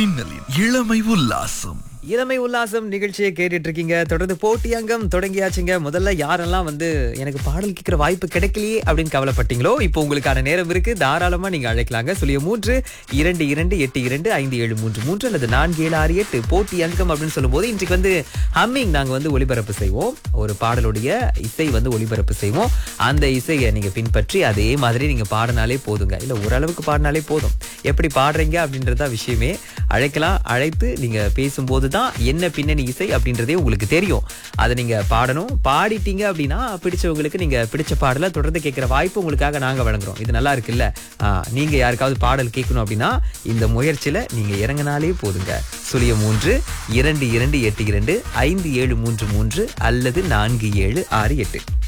மின்னலின் இளமை உல்லாசம் இளமை உல்லாசம் நிகழ்ச்சியை கேட்டுட்டு இருக்கீங்க தொடர்ந்து போட்டி அங்கம் தொடங்கியாச்சுங்க முதல்ல யாரெல்லாம் வந்து எனக்கு பாடல் கேட்கிற வாய்ப்பு கிடைக்கலையே அப்படின்னு கவலைப்பட்டீங்களோ இப்போ உங்களுக்கான நேரம் இருக்கு தாராளமா நீங்க அழைக்கலாங்க சொல்லிய மூன்று இரண்டு இரண்டு எட்டு இரண்டு ஐந்து ஏழு மூன்று மூன்று அல்லது நான்கு ஏழு ஆறு எட்டு போட்டி அங்கம் அப்படின்னு சொல்லும்போது இன்றைக்கு வந்து ஹம்மிங் நாங்க வந்து ஒளிபரப்பு செய்வோம் ஒரு பாடலுடைய இசை வந்து ஒளிபரப்பு செய்வோம் அந்த இசையை நீங்க பின்பற்றி அதே மாதிரி நீங்க பாடினாலே போதுங்க இல்ல ஓரளவுக்கு பாடினாலே போதும் எப்படி பாடுறீங்க அப்படின்றதா விஷயமே அழைக்கலாம் அழைத்து நீங்க பேசும்போது தான் என்ன பின்னணி இசை அப்படின்றதே உங்களுக்கு தெரியும் அதை நீங்க பாடணும் பாடிட்டீங்க அப்படின்னா பிடிச்சவங்களுக்கு நீங்க பிடிச்ச பாடலை தொடர்ந்து கேட்கிற வாய்ப்பு உங்களுக்காக நாங்க வழங்குறோம் இது நல்லா இருக்குல்ல ஆஹ், நீங்க யாருக்காவது பாடல் கேட்கணும் அப்படின்னா இந்த முயற்சியில நீங்க இறங்கினாலே போதுங்க சுழிய மூன்று இரண்டு இரண்டு எட்டு இரண்டு ஐந்து ஏழு மூன்று மூன்று அல்லது நான்கு ஏழு ஆறு எட்டு